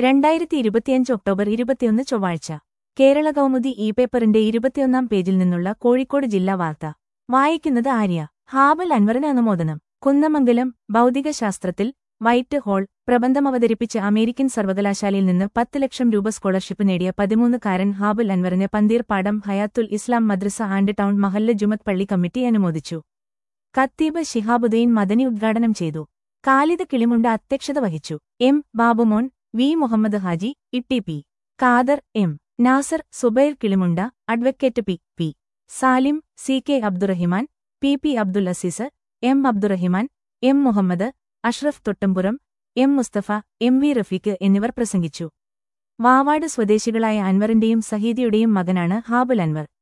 രണ്ടായിരത്തി ഇരുപത്തിയഞ്ച് ഒക്ടോബർ ഇരുപത്തിയൊന്ന് ചൊവ്വാഴ്ച കേരള കൗമുദി ഇ പേപ്പറിന്റെ ഇരുപത്തിയൊന്നാം പേജിൽ നിന്നുള്ള കോഴിക്കോട് ജില്ലാ വാർത്ത വായിക്കുന്നത് ആര്യ ഹാബൽ അൻവറിന് അനുമോദനം കുന്നമംഗലം ഭൗതികശാസ്ത്രത്തിൽ വൈറ്റ് ഹോൾ പ്രബന്ധമവതരിപ്പിച്ച് അമേരിക്കൻ സർവകലാശാലയിൽ നിന്ന് പത്ത് ലക്ഷം രൂപ സ്കോളർഷിപ്പ് നേടിയ പതിമൂന്നുകാരൻ ഹാബുൽ അൻവറിനെ പന്തീർപ്പാടം ഹയാത്തുൽ ഇസ്ലാം മദ്രസ ആൻഡ് ടൗൺ മഹല്ല് ജുമത് പള്ളി കമ്മിറ്റി അനുമോദിച്ചു കത്തീബ് ശിഹാബുദ്ദീൻ മദനി ഉദ്ഘാടനം ചെയ്തു കാലിദ് കിളിമുണ്ട അധ്യക്ഷത വഹിച്ചു M Babumon V Muhammad Haji Itti P Khader M Nasar Subair Kilimunda advocate P P Salim C K Abdurahiman P P Abdul Azeez M Abdurahiman M Muhammad Ashraf Thottampuram M Musthafa M V Rafeeq എന്നിവർ പ്രസംഗിച്ചു വാവാട് സ്വദേശികളായ അൻവറിന്റെയും സഹീദിയുടെയും മകനാണ് ഹാബുൽ അൻവർ